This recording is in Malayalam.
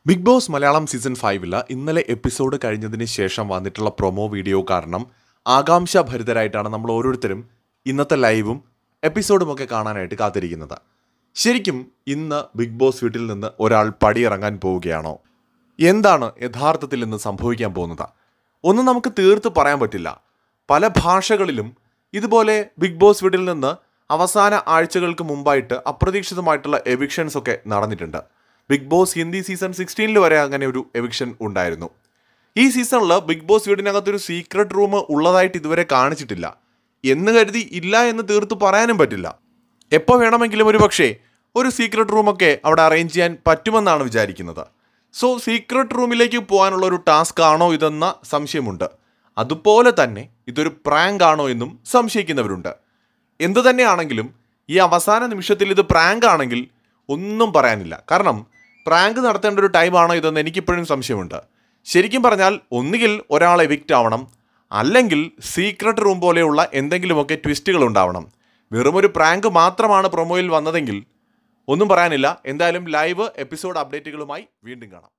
ബിഗ് ബോസ് മലയാളം സീസൺ ഫൈവില് ഇന്നലെ എപ്പിസോഡ് കഴിഞ്ഞതിന് ശേഷം വന്നിട്ടുള്ള പ്രൊമോ വീഡിയോ കാരണം ആകാംക്ഷാഭരിതരായിട്ടാണ് നമ്മൾ ഓരോരുത്തരും ഇന്നത്തെ ലൈവും എപ്പിസോഡും ഒക്കെ കാണാനായിട്ട് കാത്തിരിക്കുന്നത് ശരിക്കും ഇന്ന് ബിഗ് ബോസ് വീട്ടിൽ നിന്ന് ഒരാൾ പടിയിറങ്ങാൻ പോവുകയാണോ എന്താണ് യഥാർത്ഥത്തിൽ ഇന്ന് സംഭവിക്കാൻ പോകുന്നത് ഒന്നും നമുക്ക് തീർത്ത് പറയാൻ പറ്റില്ല പല ഭാഷകളിലും ഇതുപോലെ ബിഗ് ബോസ് വീട്ടിൽ നിന്ന് അവസാന ആഴ്ചകൾക്ക് മുമ്പായിട്ട് അപ്രതീക്ഷിതമായിട്ടുള്ള എവിക്ഷൻസ് ഒക്കെ നടന്നിട്ടുണ്ട് ബിഗ് ബോസ് ഹിന്ദി സീസൺ സിക്സ്റ്റീനിൽ വരെ അങ്ങനെ ഒരു എവിക്ഷൻ ഉണ്ടായിരുന്നു ഈ സീസണിൽ ബിഗ് ബോസ് വീടിനകത്തൊരു സീക്രട്ട് റൂം ഉള്ളതായിട്ട് ഇതുവരെ കാണിച്ചിട്ടില്ല എന്ന് കരുതി ഇല്ല എന്ന് തീർത്ത് പറയാനും പറ്റില്ല എപ്പോൾ വേണമെങ്കിലും ഒരു പക്ഷേ ഒരു സീക്രട്ട് റൂമൊക്കെ അവിടെ അറേഞ്ച് ചെയ്യാൻ പറ്റുമെന്നാണ് വിചാരിക്കുന്നത് സോ സീക്രട്ട് റൂമിലേക്ക് പോകാനുള്ള ഒരു ടാസ്ക് ആണോ ഇതെന്ന സംശയമുണ്ട് അതുപോലെ തന്നെ ഇതൊരു പ്രാങ്ക് ആണോ എന്നും സംശയിക്കുന്നവരുണ്ട് എന്തു തന്നെയാണെങ്കിലും ഈ അവസാന നിമിഷത്തിൽ ഇത് പ്രാങ്ക് ആണെങ്കിൽ ഒന്നും പറയാനില്ല കാരണം പ്രാങ്ക് നടത്തേണ്ട ഒരു ടൈമാണോ ഇതെന്ന് എനിക്കിപ്പോഴും സംശയമുണ്ട് ശരിക്കും പറഞ്ഞാൽ ഒന്നുകിൽ ഒരാൾ എവിക്റ്റ് ആവണം അല്ലെങ്കിൽ സീക്രട്ട് റൂം പോലെയുള്ള എന്തെങ്കിലുമൊക്കെ ട്വിസ്റ്റുകൾ ഉണ്ടാവണം വെറും ഒരു പ്രാങ്ക് മാത്രമാണ് പ്രൊമോയിൽ വന്നതെങ്കിൽ ഒന്നും പറയാനില്ല എന്തായാലും ലൈവ് എപ്പിസോഡ് അപ്ഡേറ്റുകളുമായി വീണ്ടും കാണാം